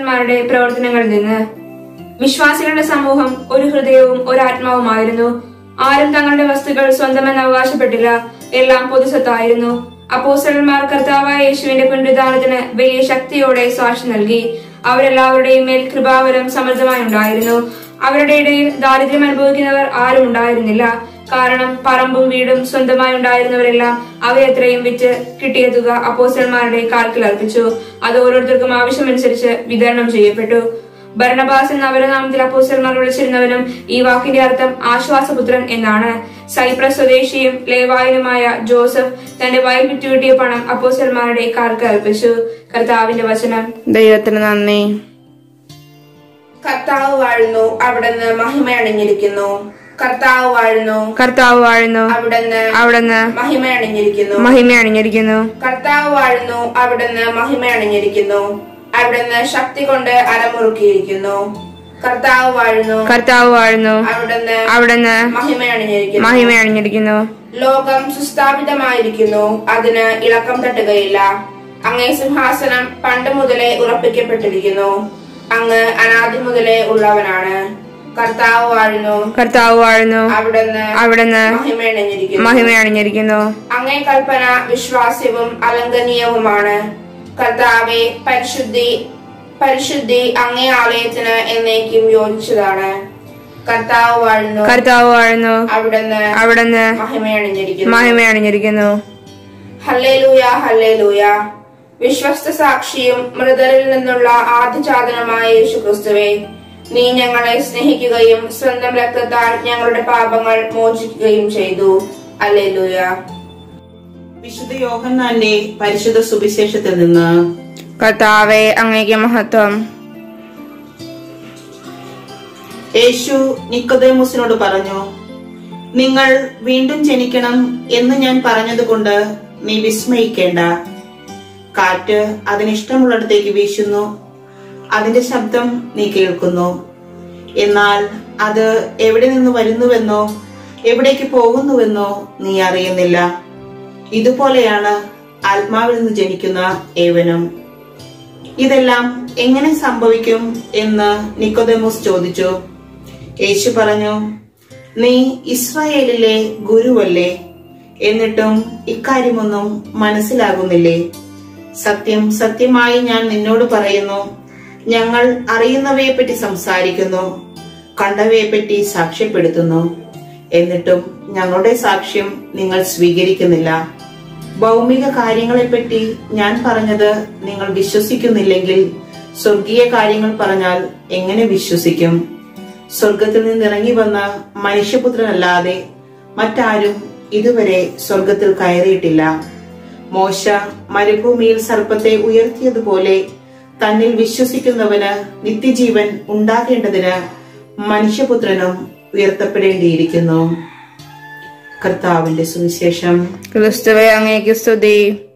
അപ്പോസ്റ്റലന്മാരുടെ പ്രവർത്തനങ്ങളിൽ നിന്ന് വിശ്വാസികളുടെ സമൂഹം ഒരു ഹൃദയവും ഒരു ആത്മാവുമായിരുന്നു ആരും തങ്ങളുടെ വസ്തുക്കൾ സ്വന്തമെന്ന് അവകാശപ്പെട്ടില്ല എല്ലാം പൊതുസ്വത്തായിരുന്നു അപ്പോസ്റ്റലന്മാർ കർത്താവായ യേശുവിന്റെ പുനരുദ്ധാനത്തിന് വലിയ ശക്തിയോടെ സാക്ഷി നൽകി അവരെല്ലാവരുടെയും മേൽ കൃപാവരം സമൃദ്ധമായി ഉണ്ടായിരുന്നു അവരുടെ ഇടയിൽ ദാരിദ്ര്യം അനുഭവിക്കുന്നവർ ആരും ഉണ്ടായിരുന്നില്ല കാരണം പറമ്പും വീടും സ്വന്തമായി ഉണ്ടായിരുന്നവരെല്ലാം അവയെത്രയും വിറ്റ് കിട്ടിയ തുക അപ്പോസ്റ്റലന്മാരുടെ കാൽക്കൽ അർപ്പിച്ചു അത് ഓരോരുത്തർക്കും ആവശ്യമനുസരിച്ച് വിതരണം ചെയ്യപ്പെട്ടു ഭരണബാസ് എന്ന അവരനാമത്തിൽ അപ്പോസ്റ്റലന്മാർ വിളിച്ചിരുന്നവനും ഈ വാക്കിന്റെ അർത്ഥം ആശ്വാസപുത്രൻ എന്നാണ് സൈപ്രസ് സ്വദേശിയും ലേവായനുമായ ജോസഫ് തന്റെ വയൽ വിറ്റുകിട്ടിയ പണം അപ്പോസ്റ്റലന്മാരുടെ കാൽക്ക് അർപ്പിച്ചു കർത്താവിന്റെ വചനം ദൈവത്തിന് നന്ദി കർത്താവ് വാഴുന്നു അവിടുന്ന് മഹിമയണിഞ്ഞിരിക്കുന്നു കർത്താവ് വാഴുന്നു കർത്താവ് വാഴുന്നു അവിടുന്ന് അവിടുന്ന് മഹിമയണിഞ്ഞിരിക്കുന്നു മഹിമ അണിഞ്ഞിരിക്കുന്നു കർത്താവ് വാഴുന്നു അവിടുന്ന് മഹിമയണിഞ്ഞിരിക്കുന്നു അവിടുന്ന് ശക്തി കൊണ്ട് അരമുറുക്കിയിരിക്കുന്നു കർത്താവ് വാഴുന്നു കർത്താവ് വാഴുന്നു അവിടുന്ന് അവിടുന്ന് മഹിമയണിഞ്ഞിരിക്കുന്നു മഹിമ അണിഞ്ഞിരിക്കുന്നു ലോകം സുസ്ഥാപിതമായിരിക്കുന്നു അതിന് ഇളക്കം തട്ടുകയില്ല അങ്ങേ സിംഹാസനം പണ്ട് മുതലേ ഉറപ്പിക്കപ്പെട്ടിരിക്കുന്നു അങ്ങ് അനാദി മുതലേ ഉള്ളവനാണ് കർത്താവ് വാഴുന്നു കർത്താവ് വാഴുന്നു അവിടുന്ന് അവിടുന്ന് മഹിമയണിഞ്ഞിരിക്കുന്നു മഹിമ അണിഞ്ഞിരിക്കുന്നു അങ്ങേ കൽപ്പന വിശ്വാസ്യവും അലംഘനീയവുമാണ് കർത്താവെ പരിശുദ്ധി പരിശുദ്ധി അങ്ങേ ആലയത്തിന് എന്നേക്കും യോജിച്ചതാണ് കർത്താവ് വാഴുന്നു കർത്താവ് വാഴുന്നു അവിടുന്ന് അവിടുന്ന് മഹിമയണിഞ്ഞിരിക്കുന്നു മഹിമ അണിഞ്ഞിരിക്കുന്നു ഹല്ലേലൂയ ഹല്ലേലൂയ വിശ്വസ്ത സാക്ഷിയും മൃതരിൽ നിന്നുള്ള ആദ്യജാതനമായ യേശു ക്രിസ്തുവേ നീ ഞങ്ങളെ സ്നേഹിക്കുകയും സ്വന്തം രക്തത്താൽ ഞങ്ങളുടെ പാപങ്ങൾ മോചിക്കുകയും ചെയ്തു ഹല്ലേലൂയ വിശുദ്ധ യോഹന്നാന്റെ പരിശുദ്ധ സുവിശേഷത്തിൽ നിന്ന് കർത്താവെ അങ്ങേക്ക് മഹത്വം യേശു നിക്കോദേമൂസിനോട് പറഞ്ഞു നിങ്ങൾ വീണ്ടും ജനിക്കണം എന്ന് ഞാൻ പറഞ്ഞതുകൊണ്ട് നീ വിസ്മയിക്കേണ്ട കാറ്റ് അതിനിഷ്ടമുള്ളിടത്തേക്ക് വീശുന്നു അതിന്റെ ശബ്ദം നീ കേൾക്കുന്നു എന്നാൽ അത് എവിടെ നിന്ന് വരുന്നുവെന്നോ എവിടേക്ക് പോകുന്നുവെന്നോ നീ അറിയുന്നില്ല ഇതുപോലെയാണ് ആത്മാവിൽ നിന്ന് ജനിക്കുന്ന ഏവനും ഇതെല്ലാം എങ്ങനെ സംഭവിക്കും എന്ന് നിക്കോദെമോസ് ചോദിച്ചു യേശു പറഞ്ഞു നീ ഇസ്രായേലിലെ ഗുരുവല്ലേ എന്നിട്ടും ഇക്കാര്യമൊന്നും മനസ്സിലാകുന്നില്ലേ സത്യം സത്യമായി ഞാൻ നിന്നോട് പറയുന്നു ഞങ്ങൾ അറിയുന്നവയെപ്പറ്റി സംസാരിക്കുന്നു കണ്ടവയെപ്പറ്റി സാക്ഷ്യപ്പെടുത്തുന്നു എന്നിട്ടും ഞങ്ങളുടെ സാക്ഷ്യം നിങ്ങൾ സ്വീകരിക്കുന്നില്ല ഭൗമിക കാര്യങ്ങളെപ്പറ്റി ഞാൻ പറഞ്ഞത് നിങ്ങൾ വിശ്വസിക്കുന്നില്ലെങ്കിൽ സ്വർഗീയ കാര്യങ്ങൾ പറഞ്ഞാൽ എങ്ങനെ വിശ്വസിക്കും സ്വർഗത്തിൽ നിന്ന് ഇറങ്ങി വന്ന മനുഷ്യപുത്രനല്ലാതെ മറ്റാരും ഇതുവരെ സ്വർഗത്തിൽ കയറിയിട്ടില്ല മോശ മരുഭൂമിയിൽ സർപ്പത്തെ ഉയർത്തിയതുപോലെ തന്നിൽ വിശ്വസിക്കുന്നവന് നിത്യജീവൻ ഉണ്ടാകേണ്ടതിന് മനുഷ്യപുത്രനും ഉയർത്തപ്പെടേണ്ടിയിരിക്കുന്നു കർത്താവിന്റെ സുവിശേഷം ക്രിസ്തുവെ അങ്ങേക്ക് സ്തുതി